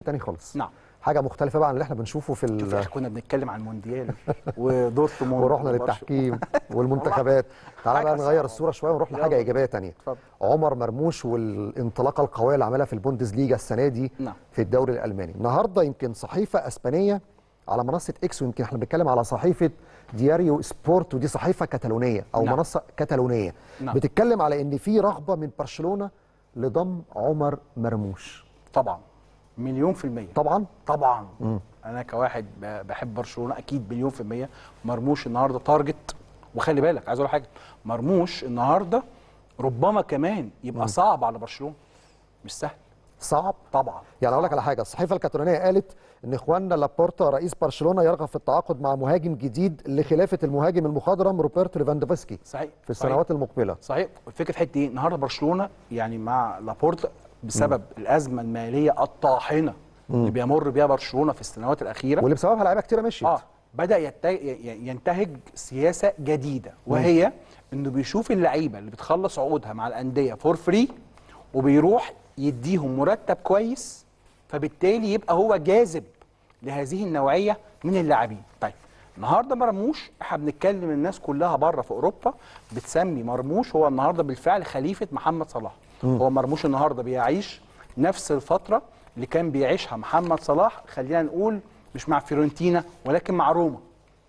تاني خالص نعم حاجه مختلفه بقى عن اللي احنا بنشوفه في شوف يا ال... اخي كنا بنتكلم عن المونديال ودورتموند ورحنا وبرشلونة. للتحكيم والمنتخبات تعالى بقى حاجة نغير صعبة. الصوره شويه ونروح لحاجه يلا. ايجابيه تانية اتفضل. عمر مرموش والانطلاقه القويه اللي عملها في البوندسليجا السنه دي نعم. في الدوري الالماني النهارده يمكن صحيفه اسبانيه على منصه اكس ويمكن احنا بنتكلم على صحيفه دياريو سبورت ودي صحيفه كتالونيه او نعم. منصه كتالونيه نعم. بتتكلم على ان في رغبه من برشلونه لضم عمر مرموش طبعا مليون في المية طبعا طبعا انا كواحد ب- بحب برشلونه اكيد مليون في الميه مرموش النهارده تارجت وخلي بالك عايز اقول حاجه مرموش النهارده ربما كمان يبقى صعب على برشلونه مش سهل صعب طبعا يعني اقول لك على حاجه الصحيفه الكاتالونيه قالت ان اخواننا لابورتا رئيس برشلونه يرغب في التعاقد مع مهاجم جديد لخلافه المهاجم المخضرم روبرت ليفاندوفسكي صحيح في السنوات المقبله صحيح الفكره في حته ايه النهارده برشلونه يعني مع لابورتا بسبب الازمه الماليه الطاحنه اللي بيمر بيها برشلونه في السنوات الاخيره واللي بسببها لعيبه كتيره مشيت اه بدا يت- ي- ينتهج سياسه جديده وهي انه بيشوف اللعيبه اللي بتخلص عقودها مع الانديه فور فري وبيروح يديهم مرتب كويس فبالتالي يبقى هو جاذب لهذه النوعيه من اللاعبين طيب النهارده مرموش احنا بنتكلم الناس كلها بره في اوروبا بتسمي مرموش هو النهارده بالفعل خليفه محمد صلاح هو مرموش النهارده بيعيش نفس الفتره اللي كان بيعيشها محمد صلاح خلينا نقول مش مع فيورنتينا ولكن مع روما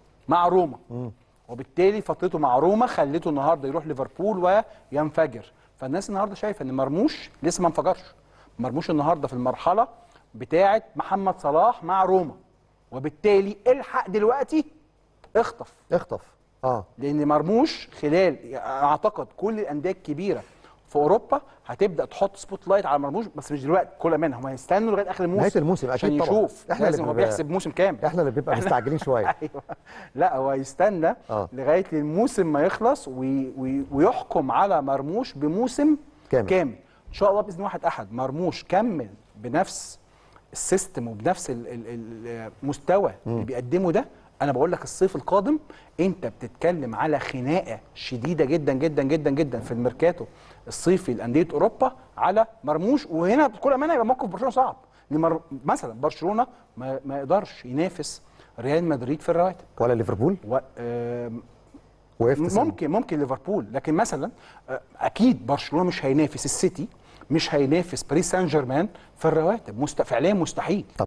مع روما وبالتالي فترته مع روما خلته النهارده يروح ليفربول وينفجر فالناس النهارده شايفه ان مرموش لسه ما انفجرش مرموش النهارده في المرحله بتاعه محمد صلاح مع روما وبالتالي الحق دلوقتي اخطف اخطف اه لان مرموش خلال اعتقد كل الانديه الكبيره في اوروبا هتبدا تحط سبوت لايت على مرموش بس مش دلوقتي كل منهم هيستنوا لغايه اخر الموسم نهاية الموسم، أكيد عشان طبعاً. يشوف إحنا احنا اللي لازم هو بنبقى- بيحسب موسم كامل احنا اللي بنبقى مستعجلين شويه ايوه لا هو هيستنى آه. لغايه الموسم ما يخلص وي وي ويحكم على مرموش بموسم كامل. كامل ان شاء الله باذن واحد احد مرموش كمل بنفس السيستم وبنفس ال- ال- المستوى اللي بيقدمه ده انا بقول لك الصيف القادم انت بتتكلم على خناقه شديده جدا جدا جدا جدا في الميركاتو الصيفي لانديه اوروبا على مرموش وهنا بكل امانه يبقى موقف برشلونه صعب لأن مر... مثلا برشلونه ما, ما يقدرش ينافس ريال مدريد في الرواتب ولا ليفربول و... آم، وقفت سنة. ممكن ممكن ليفربول لكن مثلا آه، اكيد برشلونه مش هينافس السيتي مش هينافس باريس سان جيرمان في الرواتب مست... فعليا مستحيل